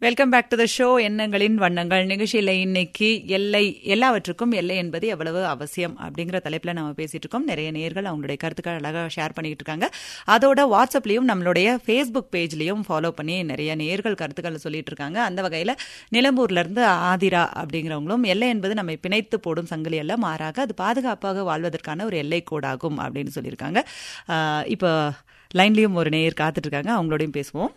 Welcome back to the show எண்ணங்களின் வண்ணங்கள் நிகழ்ச்சியில் இன்னைக்கு எல்லை எல்லாவற்றுக்கும் எல்லை என்பது எவ்வளவு அவசியம் அப்படிங்கிற தலைப்பில் நம்ம பேசிட்டு இருக்கோம் நிறைய நேர்கள் அவங்களுடைய கருத்துக்கள் அழகாக ஷேர் பண்ணிக்கிட்டு இருக்காங்க அதோட வாட்ஸ்அப்லயும் நம்மளுடைய ஃபேஸ்புக் பேஜ்லயும் ஃபாலோ பண்ணி நிறைய நேர்கள் கருத்துக்கள் சொல்லிட்டு இருக்காங்க அந்த வகையில் நிலம்பூர்ல இருந்து ஆதிரா அப்படிங்கிறவங்களும் எல்லை என்பது நம்மை பிணைத்து போடும் சங்கிலி அல்ல மாறாக அது பாதுகாப்பாக வாழ்வதற்கான ஒரு எல்லை கோடாகும் அப்படின்னு சொல்லியிருக்காங்க ஆஹ் இப்போ லைன்லயும் ஒரு நேயர் காத்துட்டு இருக்காங்க அவங்களோடையும் பேசுவோம்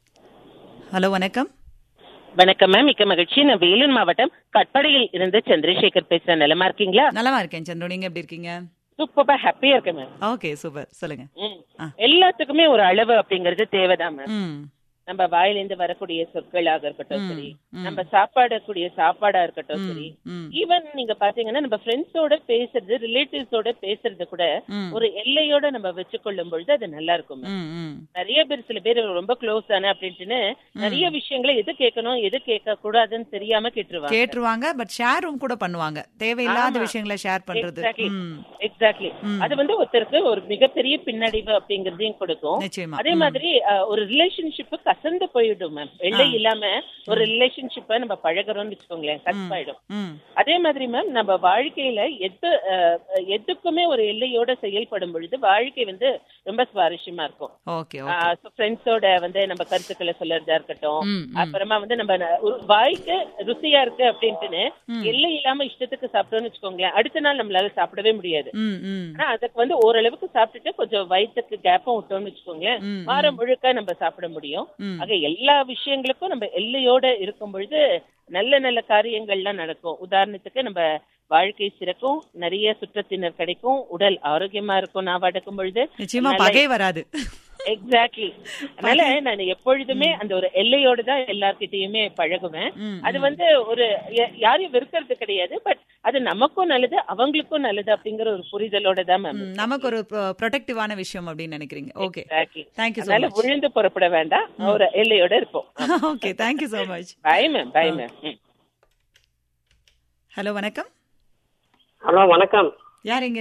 ஹலோ வணக்கம் வணக்கம் மேம் மிக்க மகிழ்ச்சி நான் வேலூர் மாவட்டம் கட்படையில் இருந்து சந்திரசேகர் பேசுறேன் நலமா இருக்கீங்களா நலமா இருக்கேன் சந்திரு நீங்க எப்படி இருக்கீங்க சூப்பரா ஹாப்பியா இருக்கேன் மேம் ஓகே சூப்பர் சொல்லுங்க ம். ஆ. எல்லாத்துக்குமே ஒரு அளவு அப்படிங்கறது தேவைதான் மேம் ம் நம்ம வாயிலிருந்து வரக்கூடிய சொற்களாக இருக்கட்டும் ம், சரி ம். நம்ம சாப்பாடக்கூடிய சாப்பாடா இருக்கட்டும் ம், சரி ம், ஈவன் நீங்க பாத்தீங்கன்னா நம்ம ஃப்ரெண்ட்ஸோட பேசுறது ரிலேட்டிவ்ஸோட பேசுறது கூட ம், ஒரு எல்லையோட நம்ம வச்சுக்கொள்ளும் பொழுது அது நல்லா இருக்கும் மேம் ம், ம். நிறைய பேர் சில பேர் ரொம்ப க்ளோஸ் தானே அப்படின்ட்டுன்னு நிறைய விஷயங்களை எது கேட்கணும் எது கேட்க கூடாதுன்னு தெரியாம கேட்டுருவாங்க கேட்டுருவாங்க பட் ஷேரும் கூட பண்ணுவாங்க தேவையில்லாத ஆமா. விஷயங்களை ஷேர் பண்றது Exactly. ம், எக்ஸாக்ட்லி ம். அது வந்து ஒருத்தருக்கு ஒரு மிகப்பெரிய பின்னடைவு அப்படிங்கறதையும் கொடுக்கும் நிச்சயமா அதே ம், மாதிரி அஹ், ஒரு ரிலேஷன்ஷிப் கசந்து போயிடும் மேம் எல்லை ஆ. இல்லாம ஒரு ரிலேஷன்ஷிப்ப நம்ம பழகுறோம்னு வச்சுக்கோங்களேன் கசப்பாயிடும் ம், அதே மாதிரி மேம் நம்ம வாழ்க்கையில எது அஹ், எதுக்குமே ஒரு எல்லையோட செயல்படும் பொழுது வாழ்க்கை வந்து ரொம்ப சுவாரஸ்யமா இருக்கும் ஓகே ஓகே ஃப்ரெண்ட்ஸோட வந்து நம்ம கருத்துக்களை சொல்லறதா இருக்கட்டும் ம், ம். அப்புறமா வந்து நம்ம ந- ஒரு வாய்க்கு ருசியா இருக்கு அப்படின்ட்டுன்னு ம். எல்லை இல்லாம இஷ்டத்துக்கு சாப்பிட்டோம்னு வச்சுக்கோங்களேன் அடுத்த நாள் நம்மளால சாப்பிடவே முடியாது ம், ம், ஆனா அதுக்கு வந்து ஓரளவுக்கு சாப்பிட்டுட்டு கொஞ்சம் வயிற்றுக்கு கேப்பும் விட்டோம்னு வச்சுக்கோங்களேன் ம், வாரம் முழுக்க நம்ம சாப்பிட முடியும் ம். ஆக எல்லா விஷயங்களுக்கும் நம்ம எல்லையோட இருக்கும் பொழுது நல்ல நல்ல காரியங்கள்லாம் நடக்கும் உதாரணத்துக்கு நம்ம வாழ்க்கை சிறக்கும் நிறைய சுற்றத்தினர் கிடைக்கும் உடல் ஆரோக்கியமா இருக்கும் நான் வடக்கும் பொழுது நிச்சயமா நல்ல- பகை வராது எக்ஸாக்ட்லி அதனால நான் எப்பொழுதுமே அந்த ஒரு எல்லையோட தான் எல்லார்கிட்டயுமே பழகுவேன் ம், அது வந்து ஒரு ய- யாரையும் வெறுக்கிறது கிடையாது பட் அது நமக்கும் நல்லது அவங்களுக்கும் நல்லது அப்படிங்கிற ஒரு புரிதலோட தான் மேம் ம், நமக்கு ஒரு ப்ரொடெக்டிவான விஷயம் அப்படின்னு நினைக்கிறீங்க ஓகே எக்ஸாக்ட்லி தேங்க்யூ ஸோ அதனால மச் விழுந்து புறப்பட வேண்டாம் ஒரு எல்லையோட இருப்போம் okay thank you so much bye ma'am bye ma'am hello வணக்கம் ஹலோ வணக்கம் யார் இங்க